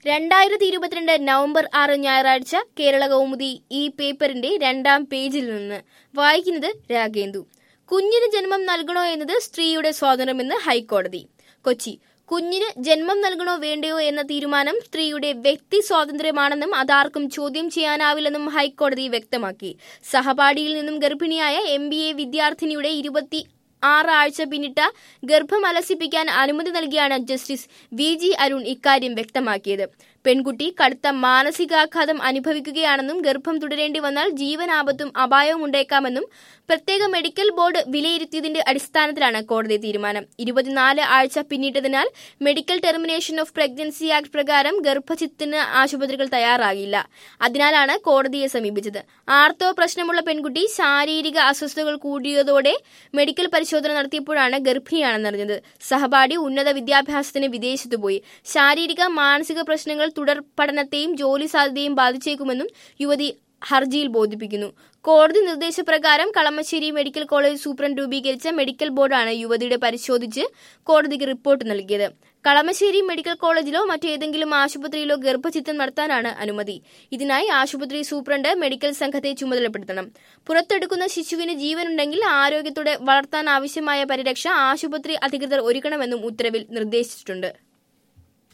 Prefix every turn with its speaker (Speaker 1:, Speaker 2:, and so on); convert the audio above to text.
Speaker 1: രണ്ടായിരത്തി ഇരുപത്തിരണ്ട് നവംബർ ആറ് ഞായറാഴ്ച കേരള കൗമുദി ഈ പേപ്പറിന്റെ രണ്ടാം പേജിൽ നിന്ന് വായിക്കുന്നത് രാഗേന്ദു കുഞ്ഞിന് ജന്മം നൽകണോ എന്നത് സ്ത്രീയുടെ സ്വാതന്ത്ര്യമെന്ന് ഹൈക്കോടതി കൊച്ചി കുഞ്ഞിന് ജന്മം നൽകണോ വേണ്ടയോ എന്ന തീരുമാനം സ്ത്രീയുടെ വ്യക്തി സ്വാതന്ത്ര്യമാണെന്നും അതാർക്കും ചോദ്യം ചെയ്യാനാവില്ലെന്നും ഹൈക്കോടതി വ്യക്തമാക്കി സഹപാഠിയിൽ നിന്നും ഗർഭിണിയായ എം ബി എ വിദ്യാർത്ഥിനിയുടെ ഇരുപത്തി ആറ് ആഴ്ച പിന്നിട്ട ഗർഭം അലസിപ്പിക്കാൻ അനുമതി നൽകിയാണ് ജസ്റ്റിസ് വി ജി അരുൺ ഇക്കാര്യം വ്യക്തമാക്കിയത് പെൺകുട്ടി കടുത്ത മാനസികാഘാതം അനുഭവിക്കുകയാണെന്നും ഗർഭം തുടരേണ്ടി വന്നാൽ ജീവനാപത്തും അപായവും ഉണ്ടായേക്കാമെന്നും പ്രത്യേക മെഡിക്കൽ ബോർഡ് വിലയിരുത്തിയതിന്റെ അടിസ്ഥാനത്തിലാണ് കോടതി തീരുമാനം ഇരുപത്തിനാല് ആഴ്ച പിന്നിട്ടതിനാൽ medical termination of pregnancy act പ്രകാരം ഗർഭചിത്തിന് ആശുപത്രികൾ തയ്യാറാകില്ല അതിനാലാണ് കോടതിയെ സമീപിച്ചത് ആർത്തവ പ്രശ്നമുള്ള പെൺകുട്ടി ശാരീരിക അസ്വസ്ഥതകൾ കൂടിയതോടെ മെഡിക്കൽ പരിശോധന നടത്തിയപ്പോഴാണ് ഗർഭിണിയാണെന്നറിഞ്ഞത് സഹപാഠി ഉന്നത വിദ്യാഭ്യാസത്തിന് വിദേശത്തു പോയി ശാരീരിക മാനസിക പ്രശ്നങ്ങൾ തുടർ പഠനത്തെയും ജോലി സാധ്യതയും ബാധിച്ചേക്കുമെന്നും യുവതി ഹർജിയിൽ ബോധിപ്പിക്കുന്നു കോടതി നിർദ്ദേശപ്രകാരം കളമശ്ശേരി മെഡിക്കൽ കോളേജ് സൂപ്രണ്ട് രൂപീകരിച്ച മെഡിക്കൽ ബോർഡാണ് യുവതിയുടെ പരിശോധിച്ച് കോടതിക്ക് റിപ്പോർട്ട് നൽകിയത് കളമശ്ശേരി മെഡിക്കൽ കോളേജിലോ മറ്റേതെങ്കിലും ആശുപത്രിയിലോ ഗർഭചിത്രം നടത്താനാണ് അനുമതി ഇതിനായി ആശുപത്രി സൂപ്രണ്ട് മെഡിക്കൽ സംഘത്തെ ചുമതലപ്പെടുത്തണം പുറത്തെടുക്കുന്ന ശിശുവിന് ജീവനുണ്ടെങ്കിൽ ആരോഗ്യത്തോടെ വളർത്താൻ ആവശ്യമായ പരിരക്ഷ ആശുപത്രി അധികൃതർ ഒരുക്കണമെന്നും ഉത്തരവിൽ നിർദ്ദേശിച്ചിട്ടുണ്ട്